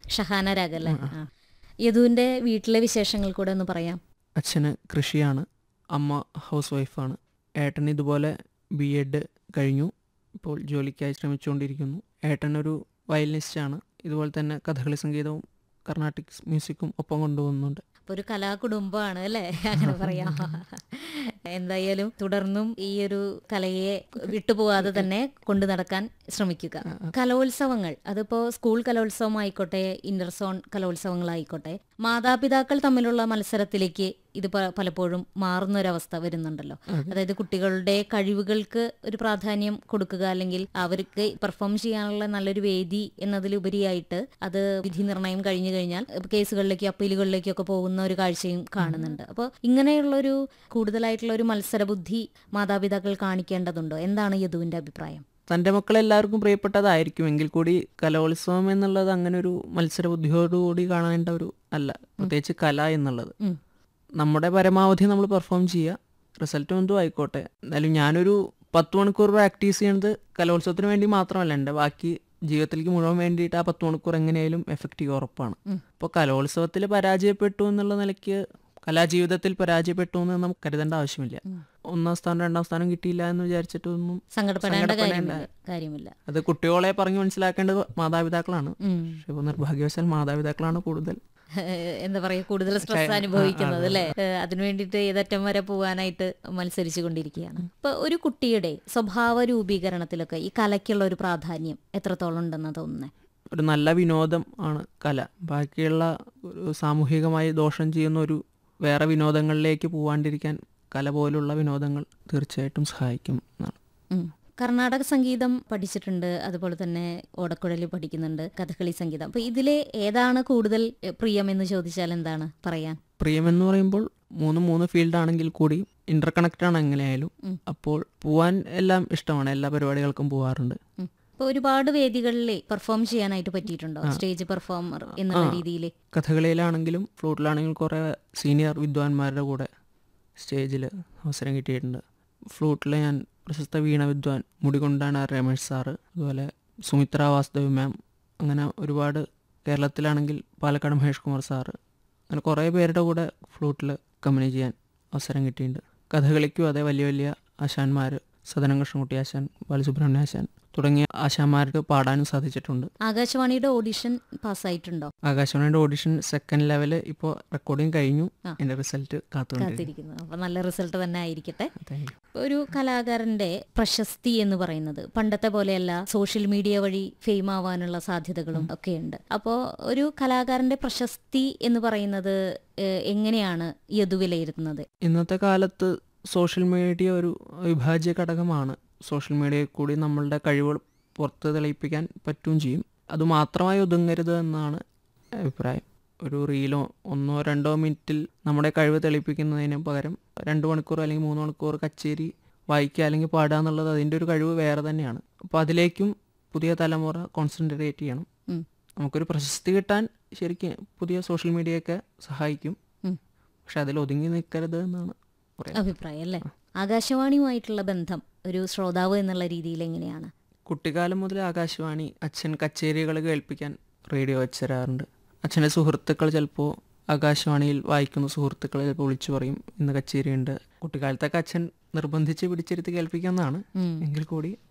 ഷഹാന രാഗല്ലേ ആ യദുവിന്റെ വീട്ടിലെ വിശേഷങ്ങൾ കൂടെ ഒന്ന് പറയാം അച്ഛന് കൃഷിയാണ് അമ്മ ഹൗസ് വൈഫാണ് ഏട്ടൻ ഇതുപോലെ ബി എഡ് കഴിഞ്ഞു ഇപ്പോൾ ജോലിക്കായി ശ്രമിച്ചുകൊണ്ടിരിക്കുന്നു ഏട്ടനൊരു വയലിനിസ്റ്റാണ് ഇതുപോലെ തന്നെ കഥകളി സംഗീതവും കർണാട്ടിക് മ്യൂസിക്കും ഒപ്പം കൊണ്ടുപോകുന്നുണ്ട് അപ്പൊ ഒരു കലാകുടുംബമാണ് അല്ലേ അങ്ങനെ പറയാം എന്തായാലും തുടർന്നും ഈ ഒരു കലയെ വിട്ടുപോകാതെ തന്നെ കൊണ്ടു നടക്കാൻ ശ്രമിക്കുക കലോത്സവങ്ങൾ അതിപ്പോ സ്കൂൾ കലോത്സവം ആയിക്കോട്ടെ ഇന്റർസോൺ കലോത്സവങ്ങളായിക്കോട്ടെ മാതാപിതാക്കൾ തമ്മിലുള്ള മത്സരത്തിലേക്ക് ഇത് പ- പലപ്പോഴും മാറുന്ന ഒരവസ്ഥ വരുന്നുണ്ടല്ലോ അതായത് കുട്ടികളുടെ കഴിവുകൾക്ക് ഒരു പ്രാധാന്യം കൊടുക്കുക അല്ലെങ്കിൽ അവർക്ക് പെർഫോം ചെയ്യാനുള്ള നല്ലൊരു വേദി എന്നതിലുപരിയായിട്ട് അത് വിധി നിർണയം കഴിഞ്ഞു കഴിഞ്ഞാൽ കേസുകളിലേക്ക് അപ്പീലുകളിലേക്കൊക്കെ പോകുന്ന ഒരു കാഴ്ചയും കാണുന്നുണ്ട് അപ്പോൾ ഇങ്ങനെയുള്ളൊരു കൂടുതലായിട്ടുള്ള ഒരു മത്സരബുദ്ധി മാതാപിതാക്കൾ കാണിക്കേണ്ടതുണ്ടോ എന്താണ് യദുവിന്റെ അഭിപ്രായം തൻ്റെ മക്കളെല്ലാവർക്കും പ്രിയപ്പെട്ടതായിരിക്കും എങ്കിൽ കൂടി കലോത്സവം എന്നുള്ളത് അങ്ങനെ ഒരു മത്സര ബുദ്ധിയോടുകൂടി കാണേണ്ട ഒരു അല്ല പ്രത്യേകിച്ച് കല എന്നുള്ളത് ഉം. നമ്മുടെ പരമാവധി നമ്മൾ പെർഫോം ചെയ്യുക റിസൾട്ട് എന്തും ആയിക്കോട്ടെ എന്നാലും ഞാനൊരു പത്ത് മണിക്കൂർ പ്രാക്ടീസ് ചെയ്യുന്നത് കലോത്സവത്തിന് വേണ്ടി മാത്രമല്ല എൻ്റെ ബാക്കി ജീവിതത്തിലേക്ക് മുഴുവൻ വേണ്ടിയിട്ട് ആ പത്ത് മണിക്കൂർ എങ്ങനെയായാലും എഫക്റ്റീവ് ഉറപ്പാണ് ഉം. അപ്പോൾ കലോത്സവത്തിൽ പരാജയപ്പെട്ടു എന്നുള്ള നിലയ്ക്ക് കലാജീവിതത്തിൽ പരാജയപ്പെട്ടു എന്ന് നമുക്ക് കരുതേണ്ട ആവശ്യമില്ല ഒന്നാം സ്ഥാനം രണ്ടാം സ്ഥാനം കിട്ടിയില്ല എന്ന് വിചാരിച്ചിട്ടൊന്നും സങ്കടപ്പെടേണ്ട സങ്കടപ്പെടേണ്ട. കാര്യമില്ല കാര്യമില്ല അത് കുട്ടികളെ പറഞ്ഞു മനസ്സിലാക്കേണ്ടത് മാതാപിതാക്കളാണ് ഉം. പക്ഷെ ഇപ്പോൾ നിർഭാഗ്യവശാൽ മാതാപിതാക്കളാണ് കൂടുതൽ ഏഹ് എന്താ പറയുക കൂടുതൽ സ്ട്രെസ് അനുഭവിക്കുന്നത് അല്ലേ ഏഹ് അതിനു വേണ്ടിയിട്ട് ഏതറ്റം വരെ പോകാനായിട്ട് മത്സരിച്ചു കൊണ്ടിരിക്കുകയാണ് ഇപ്പൊ ഒരു കുട്ടിയുടെ സ്വഭാവ രൂപീകരണത്തിലൊക്കെ ഈ കലയ്ക്കുള്ള ഒരു പ്രാധാന്യം എത്രത്തോളം ഉണ്ടെന്ന് തോന്നുന്നേ ഒരു നല്ല വിനോദം ആണ് കല ബാക്കിയുള്ള ഒരു സാമൂഹികമായി ദോഷം ചെയ്യുന്ന ഒരു വേറെ വിനോദങ്ങളിലേക്ക് പോവാണ്ടിരിക്കാൻ കല പോലുള്ള വിനോദങ്ങൾ തീർച്ചയായിട്ടും സഹായിക്കും എന്നാണ് ഉം. കർണാടക സംഗീതം പഠിച്ചിട്ടുണ്ട് അതുപോലെ തന്നെ ഓടക്കുഴൽ പഠിക്കുന്നുണ്ട് കഥകളി സംഗീതം അപ്പൊ ഇതിലെ ഏതാണ് കൂടുതൽ എഹ്, പ്രിയം എന്ന് ചോദിച്ചാൽ എന്താണ് പറയാൻ പ്രിയമെന്ന് പറയുമ്പോൾ മൂന്ന് മൂന്ന് ഫീൽഡ് ആണെങ്കിൽ കൂടി ഇന്റർ കണക്റ്റഡ് ആണ് എങ്ങനെയായാലും ഉം. അപ്പോൾ പോവാൻ എല്ലാം ഇഷ്ടമാണ് എല്ലാ പരിപാടികൾക്കും പോവാറുണ്ട് ഉം. ഇപ്പൊ ഒരുപാട് വേദികളിൽ പെർഫോം ചെയ്യാനായിട്ട് പറ്റിയിട്ടുണ്ടോ സ്റ്റേജ് പെർഫോമർ എന്നുള്ള രീതിയിൽ കഥകളിയിലാണെങ്കിലും ഫ്ലൂട്ടിലാണെങ്കിലും കുറേ സീനിയർ വിദ്വാൻമാരുടെ കൂടെ സ്റ്റേജിൽ അവസരം കിട്ടിയിട്ടുണ്ട് ഫ്ലൂട്ടിൽ ഞാൻ പ്രശസ്ത വീണ വിദ്വാൻ മുടികൊണ്ടാണ് രമേഷ് സാറ് അതുപോലെ സുമിത്ര വാസുദേവ് മാം അങ്ങനെ ഒരുപാട് കേരളത്തിലാണെങ്കിൽ പാലക്കാട് മഹേഷ് കുമാർ സാറ് അങ്ങനെ കുറേ പേരുടെ കൂടെ ഫ്ലൂട്ടിൽ കമ്പനി ചെയ്യാൻ അവസരം കിട്ടിയിട്ടുണ്ട് കഥകളിക്കും അതേ വലിയ വലിയ ആശാന്മാർ സദനം കൃഷ്ണൻകുട്ടി ആശാൻ ബാലസുബ്രഹ്മണ്യ ആശാൻ തുടങ്ങിയ ആശാന്മാർക്ക് പാടാനും സാധിച്ചിട്ടുണ്ട് ആകാശവാണിയുടെ ഓഡിഷൻ പാസ്സായിട്ടുണ്ടോ ആകാശവാണിയുടെ ഓഡിഷൻ സെക്കൻഡ് ലെവല് ഇപ്പോൾ റെക്കോർഡിങ് കഴിഞ്ഞു ആ. എൻ്റെ റിസൾട്ട് കാത്തുകൊണ്ടിരിക്കുന്നു കാത്തിരിക്കുന്നു അപ്പൊ നല്ല റിസൾട്ട് തന്നെ ആയിരിക്കട്ടെ Thank you. ഇപ്പൊ ഒരു കലാകാരന്റെ പ്രശസ്തി എന്ന് പറയുന്നത് പണ്ടത്തെ പോലെയല്ല സോഷ്യൽ മീഡിയ വഴി ഫെയിം ആവാനുള്ള സാധ്യതകളും ഒക്കെയുണ്ട് അപ്പോൾ ഒരു കലാകാരന്റെ പ്രശസ്തി എന്ന് പറയുന്നത് ഏഹ്, എങ്ങനെയാണ് യദു വിലയിരുത്തുന്നത് ഇന്നത്തെ കാലത്ത് സോഷ്യൽ മീഡിയ ഒരു വിഭാജ്യ ഘടകമാണ് സോഷ്യൽ മീഡിയയിൽ കൂടി നമ്മളുടെ കഴിവുകൾ പുറത്ത് തെളിയിപ്പിക്കാൻ പറ്റുകയും ചെയ്യും അത് മാത്രമായി ഒതുങ്ങരുത് എന്നാണ് അഭിപ്രായം ഒരു റീലോ ഒന്നോ രണ്ടോ മിനിറ്റിൽ നമ്മുടെ കഴിവ് തെളിയിപ്പിക്കുന്നതിന് പകരം രണ്ട് മണിക്കൂർ അല്ലെങ്കിൽ മൂന്ന് മണിക്കൂർ കച്ചേരി വായിക്കുക അല്ലെങ്കിൽ പാടുക എന്നുള്ളത് അതിൻ്റെ ഒരു കഴിവ് വേറെ തന്നെയാണ് അപ്പോൾ അതിലേക്കും പുതിയ തലമുറ കോൺസെൻട്രേറ്റ് ചെയ്യണം ഉം. നമുക്കൊരു പ്രശസ്തി കിട്ടാൻ ശരിക്കും പുതിയ സോഷ്യൽ മീഡിയയൊക്കെ സഹായിക്കും ഉം. പക്ഷെ അതിൽ ഒതുങ്ങി നിൽക്കരുത് എന്നാണ് പറയാം അഭിപ്രായം അല്ലേ ആകാശവാണിയുമായിട്ടുള്ള ബന്ധം ഒരു ശ്രോതാവ് എന്നുള്ള രീതിയിൽ എങ്ങനെയാണ് കുട്ടിക്കാലം മുതൽ ആകാശവാണി അച്ഛൻ കച്ചേരികൾ കേൾപ്പിക്കാൻ റേഡിയോ വെച്ചരാറുണ്ട് അച്ഛൻ്റെ സുഹൃത്തുക്കൾ ചിലപ്പോൾ ആകാശവാണിയിൽ വായിക്കുന്ന സുഹൃത്തുക്കളെ ചിലപ്പോൾ വിളിച്ചു പറയും ഇന്ന് കച്ചേരിയുണ്ട് കുട്ടിക്കാലത്തൊക്കെ അച്ഛൻ നിർബന്ധിച്ച് പിടിച്ചിരുത്തി കേൾപ്പിക്കുന്നതാണ് ഉം. എങ്കിൽ കൂടി